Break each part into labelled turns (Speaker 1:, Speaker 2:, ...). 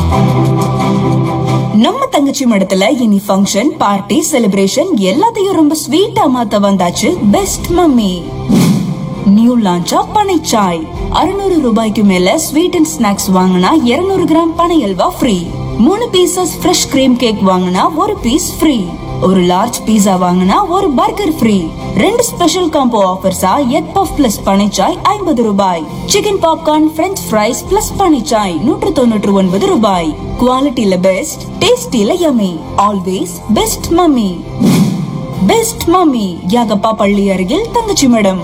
Speaker 1: நம்ம தங்கச்சி மடத்துல இனி ஃபங்க்ஷன் பார்ட்டி செலிப்ரேஷன் எல்லாத்தையும் ரொம்ப ஸ்வீட்டா மாத்த வந்தாச்சு பெஸ்ட் மம்மி நியூ லான்ச்சா பனைச்சாய் அறுநூறு ரூபாய்க்கு மேல ஸ்வீட் அண்ட் ஸ்நாக்ஸ் வாங்கினா 200 கிராம் பனை அல்வா ஃப்ரீ மூணு பீசஸ் ஃப்ரெஷ் கிரீம் கேக் வாங்கினா ஒரு பீஸ் ஃப்ரீ ஒரு லார்ஜ் பீஸா வாங்கினா ஒரு பர்கர் ஃப்ரீ ரெண்டு ஸ்பெஷல் காம்போ ஆஃபர்ஸா எக் பஃப் பிளஸ் பனைச்சாய் ஐம்பது ரூபாய் chicken popcorn French fries plus பனைச்சாய் நூற்று தொண்ணூற்று ஒன்பது ரூபாய் குவாலிட்டியில பெஸ்ட் டேஸ்டில yummy always best mummy best mummy Yagappa பள்ளி அருகில் தங்கச்சி மேடம்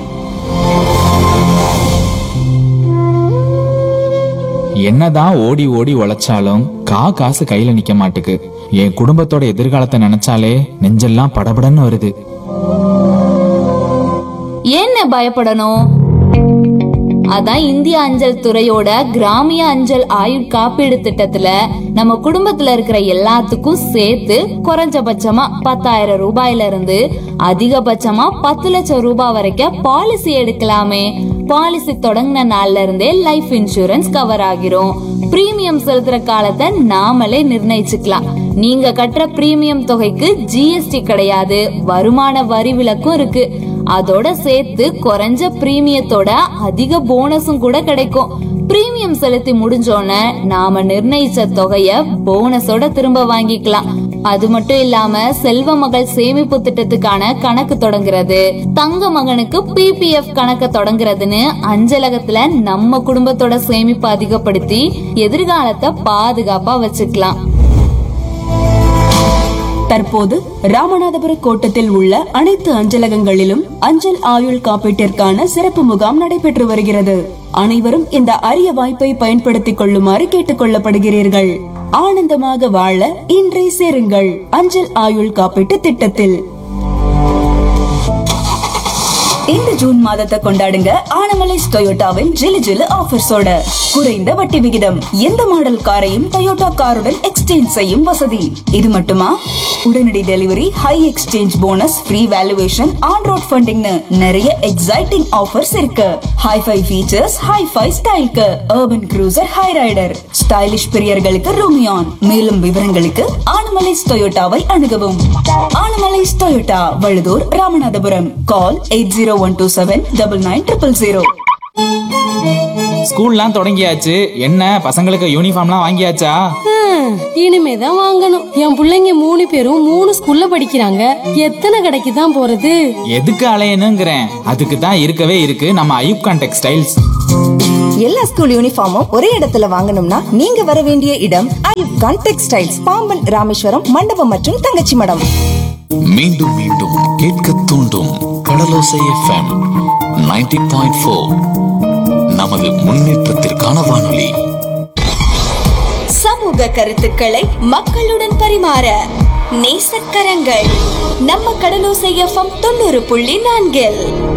Speaker 2: என்னதான் ஓடி ஓடி உழைச்சாலும் கா காசு கையில நிக்க மாட்டுக்கு என் குடும்பத்தோட எதிர்காலத்தை நினைச்சாலே நெஞ்செல்லாம் படபடன்னு வருது
Speaker 3: என்ன பயப்படணும் அதான் இந்திய அஞ்சல் துறையோட கிராமிய அஞ்சல் ஆயுட் காப்பீடு திட்டத்துல நம்ம குடும்பத்துல இருக்கிற எல்லாத்துக்கும் சேர்த்து குறைஞ்சபட்சமா பத்தாயிரம் ரூபாயில இருந்து அதிகபட்சமா பத்து லட்சம் ரூபாய் வரைக்கும் பாலிசி எடுக்கலாமே பாலிசி தொடங்கின நாள்ல இருந்தே லைஃப் இன்சூரன்ஸ் கவர் ஆகிரும் பிரீமியம் செலுத்துற காலத்தை நாமளே நிர்ணயிச்சுக்கலாம் நீங்க கட்டுற பிரீமியம் தொகைக்கு ஜிஎஸ்டி கிடையாது வருமான வரி விலக்கும் இருக்கு அதோட சேர்த்து குறைஞ்ச பிரீமியத்தோட அதிக போனஸும் கூட கிடைக்கும் பிரீமியம் செலுத்தி முடிஞ்சோன நாம நிர்ணயிச்ச தொகைய போனஸோட திரும்ப வாங்கிக்கலாம் அது மட்டும் இல்லாம செல்வ மகள் சேமிப்பு திட்டத்துக்கான கணக்கு தொடங்குறது தங்க மகனுக்கு பிபிஎஃப் கணக்க தொடங்குறதுன்னு அஞ்சலகத்துல நம்ம குடும்பத்தோட சேமிப்பு அதிகப்படுத்தி எதிர்காலத்தை பாதுகாப்பா வச்சுக்கலாம்
Speaker 1: தற்போது ராமநாதபுர கோட்டத்தில் உள்ள அனைத்து அஞ்சலகங்களிலும் அஞ்சல் ஆயுள் காப்பீட்டிற்கான சிறப்பு முகாம் நடைபெற்று வருகிறது அனைவரும் இந்த அரிய வாய்ப்பை பயன்படுத்திக் கொள்ளுமாறு கேட்டுக் கொள்ளப்படுகிறீர்கள் ஆனந்தமாக வாழ இன்றே சேருங்கள் அஞ்சல் ஆயுள் காப்பீட்டு திட்டத்தில் இந்த ஜூன் மாதத்தை கொண்டாடுங்க ஆனமலைஸ் டொயோட்டாவின் ஜிலு ஜிலு ஆஃபர்ஸோட குறைந்த வட்டி விகிதம் எந்த மாடல் காரையும் டொயோட்டா காருடன் எக்ஸ்சேஞ்ச் செய்யும் வசதி இது மட்டுமா உடனடி delivery high exchange bonus free valuation on road ஃபண்டிங்னு நிறைய எக்ஸைட்டிங் ஆஃபர்ஸ் இருக்கு ஹைஃபை ஃபீச்சர்ஸ் ஹைஃபை ஸ்டைல்க்கு urban cruiser Hyryder stylish பிரியர்களுக்கு ரூமியான் மேலும் விவரங்களுக்கு ஆனமலைஸ் டொயோட்டாவை அணுகவும் Anamallais Toyota Vazhuthur Ramanathapuram call eight zero one two seven double nine triple zero
Speaker 2: ஸ்கூல்லாம் தொடங்கியாச்சு என்ன பசங்களுக்கு யூனிஃபார்ம்லாம் வாங்கியாச்சா
Speaker 4: ஹம், இனிமேதான் வாங்கணும் என் புள்ளைங்க மூணு பேரும் மூணு ஸ்கூல்ல படிக்கிறாங்க எத்தனை கடைக்கு தான் போறது
Speaker 2: எதுக்கு அலையணுங்கிறேன் அதுக்கு தான் இருக்கவே இருக்கு நம்ம ஐயூப் கான் டெக்ஸ்டைல்ஸ்
Speaker 5: எல்லா ஸ்கூல் யூனிஃபார்மும் ஒரே இடத்துல வாங்கணும்னா நீங்க வர வேண்டிய இடம் ஐயூப் கான் டெக்ஸ்டைல்ஸ் பாம்பன் ராமேஸ்வரம் மண்டபம் மற்றும் தங்கச்சி மடம்
Speaker 6: மீண்டும் மீண்டும் கேட்க தூண்டும் கடலோசை எஃப்எம் 90.4 பாயிண்ட் ஃபோர் நமது முன்னேற்றத்திற்கான வானொலி
Speaker 7: சமூக கருத்துக்களை மக்களுடன் பரிமாற நேசக்கரங்கள் நம்ம கடலோசை எஃப்எம் தொண்ணூறு புள்ளி நான்கில்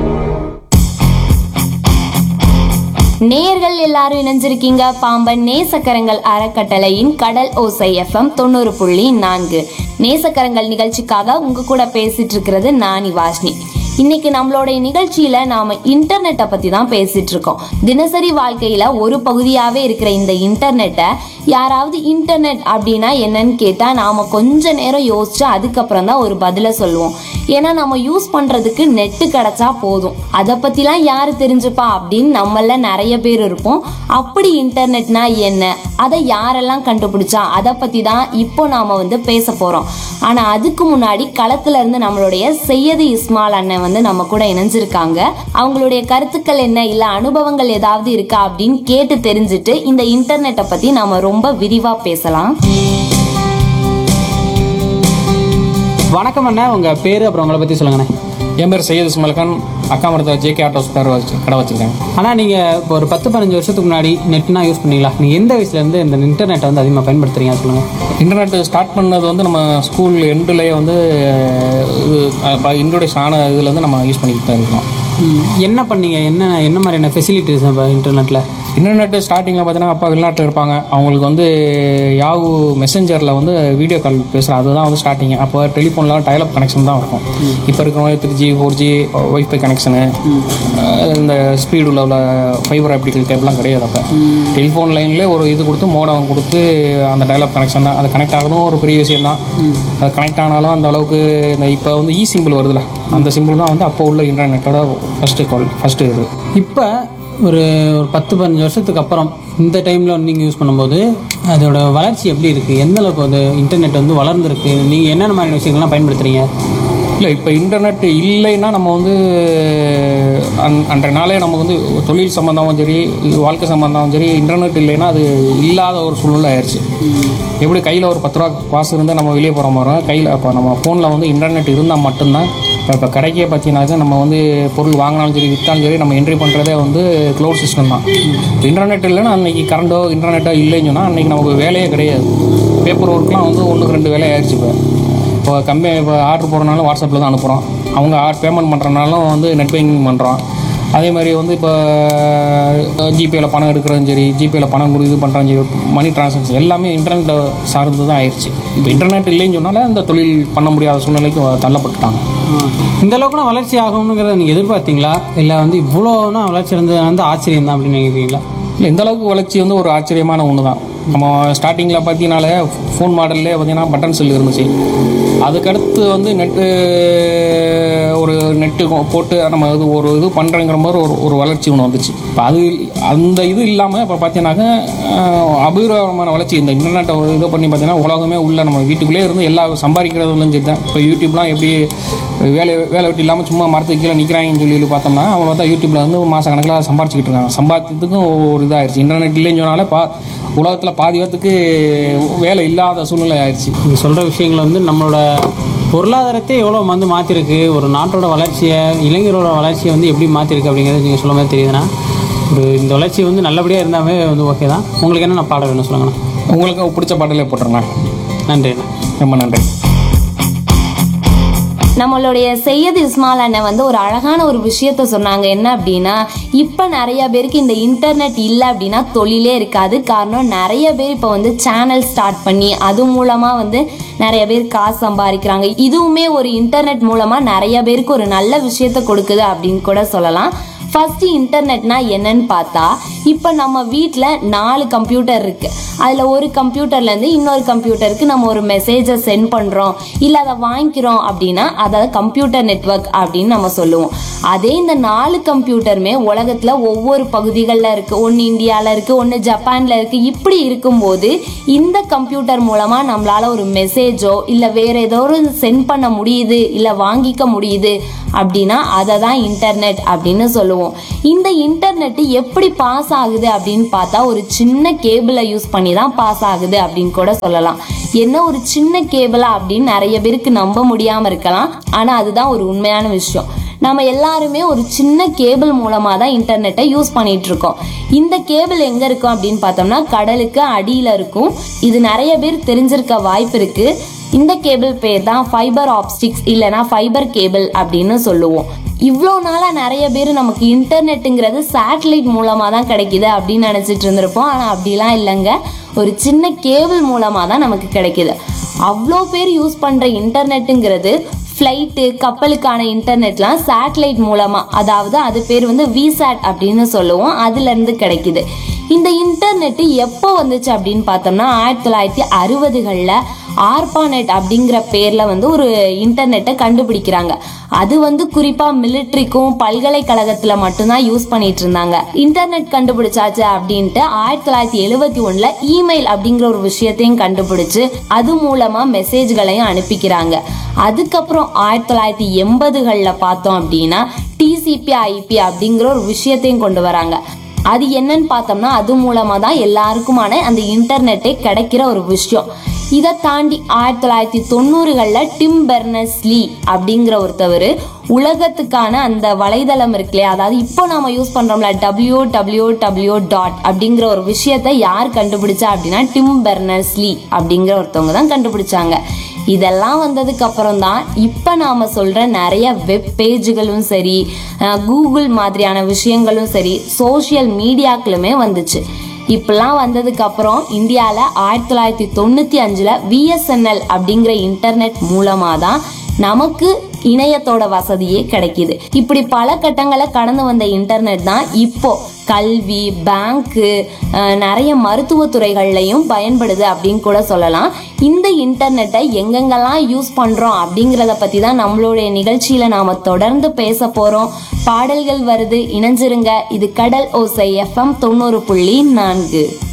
Speaker 3: நேயர்கள் எல்லாரும் இணைஞ்சிருக்கீங்க பாம்பன் நேசக்கரங்கள் அறக்கட்டளையின் கடல் ஓசை எஃப்எம் தொண்ணூறு புள்ளி நான்கு நேசக்கரங்கள் நிகழ்ச்சிக்காக உங்க கூட பேசிட்டு இருக்கிறது நானி வாஷ்னி இன்னைக்கு நம்மளோட நிகழ்ச்சியில நாம இன்டர்நெட்டை பத்தி தான் பேசிட்டு இருக்கோம் தினசரி வாழ்க்கையில ஒரு பகுதியாவே இருக்கிற இந்த இன்டர்நெட்டை யாராவது இன்டர்நெட் அப்படின்னா என்னன்னு கேட்டா நாம கொஞ்ச நேரம் யோசிச்சு அதுக்கப்புறம் தான் ஒரு பதில சொல்லுவோம் ஏன்னா நம்ம யூஸ் பண்றதுக்கு நெட்டு கிடைச்சா போதும் அதை பத்திலாம் யாரு தெரிஞ்சுப்பா அப்படின்னு நம்மள நிறைய பேர் இருப்போம் அப்படி இன்டர்நெட்னா என்ன அதை யாரெல்லாம் கண்டுபிடிச்சா அதை பத்தி தான் இப்போ நாம வந்து பேச போறோம் ஆனா அதுக்கு முன்னாடி களத்துல இருந்து நம்மளுடைய செய்யது இஸ்மால் அண்ணன் வந்து நம்ம கூட இணைஞ்சிருக்காங்க அவங்களுடைய கருத்துக்கள் என்ன இல்ல அனுபவங்கள் ஏதாவது இருக்கா அப்படின்னு கேட்டு தெரிஞ்சுட்டு இந்த இன்டர்நெட்டை பத்தி நாம ரொம்ப விரிவா பேசலாம்
Speaker 8: வணக்கம் அண்ணா உங்க பேரு அப்புறம் உங்களை பத்தி சொல்லுங்கண்ணே
Speaker 9: என் பேர் சையது இஸ்மால் அக்கா மரத்தில் ஜேகே ஆட்டோஸ் பேர் வச்சு கடை வச்சிருக்கேன்
Speaker 8: ஆனா நீங்க இப்போ ஒரு பத்து பதினஞ்சு வருஷத்துக்கு முன்னாடி நெட்னா யூஸ் பண்ணீங்களா நீங்க எந்த வயசுல இருந்து இந்த இன்டர்நெட்டை வந்து அதிகமாக பயன்படுத்துறீங்க அது சொல்லுங்க
Speaker 9: இன்டர்நெட் ஸ்டார்ட் பண்ணது வந்து நம்ம ஸ்கூல் எண்டுலேயே வந்து இது இன்ட்ரோடியூஸ் ஆன இதில் வந்து நம்ம யூஸ் பண்ணிக்கிட்டு தான் இருக்கோம்
Speaker 8: ம், என்ன பண்ணீங்க என்ன என்ன மாதிரியான ஃபெசிலிட்டிஸ் இப்போ இன்டர்நெட்டில்
Speaker 9: இன்டர்நெட் ஸ்டார்டிங்கில் பார்த்தீங்கன்னா அப்பா வெளிநாட்டில் இருப்பாங்க அவங்களுக்கு வந்து யாவு மெசஞ்சரில் வந்து வீடியோ கால் பேசுகிற அதுதான் வந்து ஸ்டார்டிங் அப்போ டெலிஃபோனில் டயலப் கனெக்ஷன் தான் இருக்கும் இப்போ இருக்கிற three G four G wifi connection இந்த ஸ்பீடு உள்ள ஃபைபர் ஆப்டிக்கல் கேப்லாம் கிடையாது அப்போ டெலிஃபோன் லைன்லேயே ஒரு இது கொடுத்து மோடம் கொடுத்து அந்த டயலப் கனெக்ஷன் தான் அது கனெக்ட் ஆகணும் ஒரு பெரிய விஷயம் தான் அது கனெக்ட் ஆனாலும் அந்த அளவுக்கு இந்த இப்போ வந்து இ சிம்பிள் வருதுல அந்த சிம்பிள் தான் வந்து அப்போ உள்ள இன்டர்நெட்டோட ஃபஸ்ட்டு கால் ஃபஸ்ட்டு இது
Speaker 8: இப்போ ஒரு ஒரு பத்து பதினஞ்சு வருஷத்துக்கு அப்புறம் இந்த டைமில் நீங்கள் யூஸ் பண்ணும்போது அதோட வளர்ச்சி எப்படி இருக்குது எந்த அளவுக்கு வந்து இன்டர்நெட் வந்து வளர்ந்துருக்கு நீங்கள் என்னென்ன மாதிரியான விஷயங்கள்லாம் பயன்படுத்துகிறீங்க
Speaker 9: இல்லை இப்போ இன்டர்நெட் இல்லைன்னா நம்ம வந்து அன் அன்றைய நாளே நம்ம வந்து தொழில் சம்மந்தமும் சரி வாழ்க்கை சம்மந்தமும் சரி இன்டர்நெட் இல்லைன்னா அது இல்லாத ஒரு சூழ்நிலை ஆயிடுச்சு எப்படி கையில் ஒரு பத்து ரூபா காசு இருந்தால் நம்ம வெளியே போகிற மாதிரி கையில் இப்போ நம்ம ஃபோனில் வந்து இன்டர்நெட் இருந்தால் மட்டும்தான் இப்போ இப்போ கடைக்கே பார்த்தீங்கன்னாக்கா நம்ம வந்து பொருள் வாங்கினாலும் சரி விற்றாலும் சரி நம்ம என்ட்ரி பண்ணுறதே வந்து க்ளோட் சிஸ்டம் தான் இன்டர்நெட் இல்லைன்னா அன்றைக்கி கரண்டோ இன்டர்நெட்டோ இல்லைன்னு சொன்னால் அன்றைக்கி நமக்கு வேலையே கிடையாது பேப்பர் ஒர்க்லாம் வந்து ஒன்றுக்கு ரெண்டு வேலை ஆயிடுச்சு இப்போ இப்போ கம்பெனி இப்போ ஆர்டர் போடுறனாலும் வாட்ஸ்அப்பில் தான் அனுப்புகிறோம் அவங்க ஆர் பேமெண்ட் பண்ணுறனாலும் வந்து நெட் பேங்கிங் பண்ணுறோம் அதே மாதிரி வந்து இப்போ ஜிபேயில் பணம் எடுக்கிறதும் சரி ஜிபேயில் பணம் கொடு இது பண்ணுறதும் சரி மணி டிரான்சாக்ஷன் எல்லாமே இன்டர்நெட் சார்ந்து தான் ஆயிடுச்சு இப்போ இன்டர்நெட் இல்லைன்னு சொன்னாலே இந்த தொழில் பண்ண முடியாத சூழ்நிலைக்கு தள்ளப்பட்டுட்டாங்க
Speaker 8: இந்த அளவுக்குனா வளர்ச்சி ஆகணுங்கிறத நீங்கள் எதிர்பார்த்தீங்களா இல்லை வந்து இவ்வளோனா வளர்ச்சி இருந்தது வந்து ஆச்சரியம் தான் அப்படின்னு நினைக்கிறீங்களா
Speaker 9: இல்லை இந்த அளவுக்கு வளர்ச்சி வந்து ஒரு ஆச்சரியமான ஒன்று தான் நம்ம ஸ்டார்டிங்கில் பார்த்தீங்கனாலே ஃபோன் மாடல்லே பார்த்தீங்கன்னா பட்டன் செல் இருந்துச்சு அதுக்கடுத்து வந்து நெட்டு ஒரு நெட்டு போட்டு நம்ம இது ஒரு இது பண்ணுறங்கிற மாதிரி ஒரு ஒரு வளர்ச்சி ஒன்று வந்துச்சு இப்போ அது அந்த இது இல்லாமல் இப்போ பார்த்தீங்கன்னாக்கா அபூர்வமான வளர்ச்சி இந்த இன்டர்நெட்டை இது பண்ணி பார்த்தீங்கன்னா உலகமே உள்ள நம்ம வீட்டுக்குள்ளே இருந்து எல்லா சம்பாதிக்கிறதுலும் சரி தான் இப்போ யூடியூப்லாம் எப்படி வேலை வேலை வெட்டி இல்லாமல் சும்மா மரத்துக்கு கீழே நிற்கிறாங்கன்னு சொல்லி பார்த்தோம்னா அவன் பார்த்தா யூடியூப்பில் வந்து மாத கணக்கில் சம்பாரிச்சிக்கிட்டு இருக்காங்க சம்பாதிக்கிறதுக்கும் ஒரு இதாகிடுச்சு இன்டர்நெட் இல்லைன்னு சொன்னாலே பா உலகத்தில் பாதி பேர்த்துக்கு வேலை இல்லாத சூழ்நிலை ஆயிடுச்சு
Speaker 8: நீங்கள் சொல்கிற விஷயங்கள் வந்து நம்மளோட பொருளாதாரத்தை எவ்வளோ வந்து மாற்றிருக்கு ஒரு நாட்டோட வளர்ச்சியை இளைஞரோட வளர்ச்சியை வந்து எப்படி மாற்றிருக்கு அப்படிங்கிறது நீங்கள் சொல்லும் போது தெரியுதுன்னா ஒரு இந்த வளர்ச்சி வந்து நல்லபடியாக இருந்தாவே வந்து ஓகே தான் உங்களுக்கு என்ன நான் பாட வேணும் சொல்லுங்கண்ணா
Speaker 9: உங்களுக்கு பிடிச்ச பாட்டிலே போட்டுருங்க
Speaker 8: நன்றி அண்ணா
Speaker 9: ரொம்ப நன்றி
Speaker 3: நம்மளுடைய சையத் இஸ்மால் அண்ணன் வந்து ஒரு அழகான ஒரு விஷயத்த சொன்னாங்க என்ன அப்படின்னா இப்ப நிறைய பேருக்கு இந்த இன்டர்நெட் இல்லை அப்படின்னா தொழிலே இருக்காது காரணம் நிறைய பேர் இப்போ வந்து சேனல் ஸ்டார்ட் பண்ணி அது மூலமா வந்து நிறைய பேர் காசு சம்பாதிக்கிறாங்க இதுவுமே ஒரு இன்டர்நெட் மூலமா நிறைய பேருக்கு ஒரு நல்ல விஷயத்த கொடுக்குது அப்படின்னு கூட சொல்லலாம் ஃபர்ஸ்ட் இன்டர்நெட்னா என்னன்னு பார்த்தா இப்போ நம்ம வீட்டில் நாலு கம்ப்யூட்டர் இருக்கு அதில் ஒரு கம்ப்யூட்டர்ல இருந்து இன்னொரு கம்ப்யூட்டருக்கு நம்ம ஒரு மெசேஜை சென்ட் பண்றோம் இல்லை அதை வாங்கிக்கிறோம் அப்படின்னா அதாவது கம்ப்யூட்டர் நெட்வொர்க் அப்படின்னு நம்ம சொல்லுவோம் அதே இந்த நாலு கம்ப்யூட்டருமே உலகத்துல ஒவ்வொரு பகுதிகளில் இருக்கு ஒன்று இந்தியாவில் இருக்கு ஒன்று ஜப்பான்ல இருக்கு இப்படி இருக்கும்போது இந்த கம்ப்யூட்டர் மூலமா நம்மளால ஒரு மெசேஜோ இல்லை வேற ஏதோ ஒரு சென்ட் பண்ண முடியுது இல்லை வாங்கிக்க முடியுது அப்படின்னா அதை தான் இன்டர்நெட் அப்படின்னு சொல்லுவோம் இந்த இன்டர்நெட் எப்படி பாஸ் ஆகுது அப்படின்னு பார்த்தா ஒரு சின்ன கேபிளை யூஸ் பண்ணி தான் பாஸ் ஆகுது அப்படின்னு கூட சொல்லலாம் என்ன ஒரு சின்ன கேபிளா அப்படின்னு நிறைய பேருக்கு நம்ப முடியாம இருக்கலாம் ஆனா அதுதான் ஒரு உண்மையான விஷயம் நம்ம எல்லாருமே ஒரு சின்ன கேபிள் மூலமா தான் இன்டர்நெட்டை யூஸ் பண்ணிட்டு இருக்கோம் இந்த கேபிள் எங்க இருக்கும் அப்படின்னு பார்த்தோம்னா கடலுக்கு அடியில இருக்கும் இது நிறைய பேர் தெரிஞ்சிருக்க வாய்ப்பு இருக்கு இந்த கேபிள் பேர் தான் ஃபைபர் ஆப்ஸ்டிக்ஸ் இல்லனா ஃபைபர் கேபிள் அப்படின்னு சொல்லுவோம் இவ்வளோ நாளாக நிறைய பேர் நமக்கு இன்டர்நெட்டுங்கிறது சேட்டலைட் மூலமாக தான் கிடைக்குது அப்படின்னு நினச்சிட்டு இருந்திருப்போம் ஆனால் அப்படிலாம் இல்லைங்க ஒரு சின்ன கேபிள் மூலமாக தான் நமக்கு கிடைக்குது அவ்வளோ பேர் யூஸ் பண்ணுற இன்டர்நெட்டுங்கிறது ஃப்ளைட்டு கப்பலுக்கான இன்டர்நெட்லாம் சேட்டலைட் மூலமாக அதாவது அது பேர் வந்து விசாட் அப்படின்னு சொல்லுவோம் அதுலேருந்து கிடைக்குது இந்த இன்டர்நெட் எப்போ வந்துச்சு அப்படின்னு பார்த்தோம்னா ஆயிரத்தி தொள்ளாயிரத்தி அறுபதுகளில் ஆர்பானெட் அப்படிங்கிற பேர்ல வந்து ஒரு இன்டர்நெட்டை கண்டுபிடிக்கிறாங்க அது வந்து குறிப்பா மிலிட்ரிக்கும் பல்கலைக்கழகத்துல மட்டும்தான் யூஸ் பண்ணிட்டு இருந்தாங்க இன்டர்நெட் கண்டுபிடிச்சாச்சு அப்படின்ட்டு ஆயிரத்தி தொள்ளாயிரத்தி எழுபத்தி ஒண்ணுல இமெயில் அப்படிங்கிற ஒரு விஷயத்தையும் கண்டுபிடிச்சு அது மூலமா மெசேஜ்களையும் அனுப்பிக்கிறாங்க அதுக்கப்புறம் ஆயிரத்தி தொள்ளாயிரத்தி எண்பதுகள்ல பார்த்தோம் அப்படின்னா டிசிபி ஐபி அப்படிங்கிற ஒரு விஷயத்தையும் கொண்டு வராங்க அது என்னன்னு பார்த்தோம்னா அது மூலமா தான் எல்லாருக்குமான அந்த இன்டர்நெட்டே கிடைக்கிற ஒரு விஷயம் இதை தாண்டி ஆயிரத்தி தொள்ளாயிரத்தி தொண்ணூறுகளில் டிம் பெர்னஸ் லீ அப்படிங்கிற ஒருத்தவர் உலகத்துக்கான அந்த வலைதளம் இருக்கு இல்லையா அதாவது இப்போ நாம யூஸ் பண்றோம்ல டபிள்யூ டபிள்யூ டபிள்யூ டாட் அப்படிங்கிற ஒரு விஷயத்தை யார் கண்டுபிடிச்சா அப்படின்னா டிம் பெர்னஸ் லீ அப்படிங்கிற ஒருத்தவங்க தான் கண்டுபிடிச்சாங்க இதெல்லாம் வந்ததுக்கு அப்புறம் தான் இப்போ நாம சொல்ற நிறைய வெப் பேஜுகளும் சரி அஹ், கூகுள் மாதிரியான விஷயங்களும் சரி சோஷியல் மீடியாக்களுமே வந்துச்சு இப்பெல்லாம் வந்ததுக்கு அப்புறம் இந்தியாவில் ஆயிரத்தி தொள்ளாயிரத்தி தொண்ணூற்றி அஞ்சில் விஎஸ்என்எல் அப்படிங்கிற இன்டர்நெட் மூலமாக தான் நமக்கு இணையத்தோட வசதியே கிடைக்குது இப்படி பல கட்டங்களை கடந்து வந்த இன்டர்நெட் தான் இப்போ கல்வி பேங்க்கு அஹ், நிறைய மருத்துவ துறைகள்லையும் பயன்படுது அப்படின்னு கூட சொல்லலாம் இந்த இன்டர்நெட்டை எங்கெங்கெல்லாம் யூஸ் பண்றோம் அப்படிங்கிறத பத்தி தான் நம்மளுடைய நிகழ்ச்சியில நாம தொடர்ந்து பேச போறோம் பாடல்கள் வருது இணைஞ்சிருங்க இது கடல் ஓசை எஃப்எம் தொண்ணூறு புள்ளி நான்கு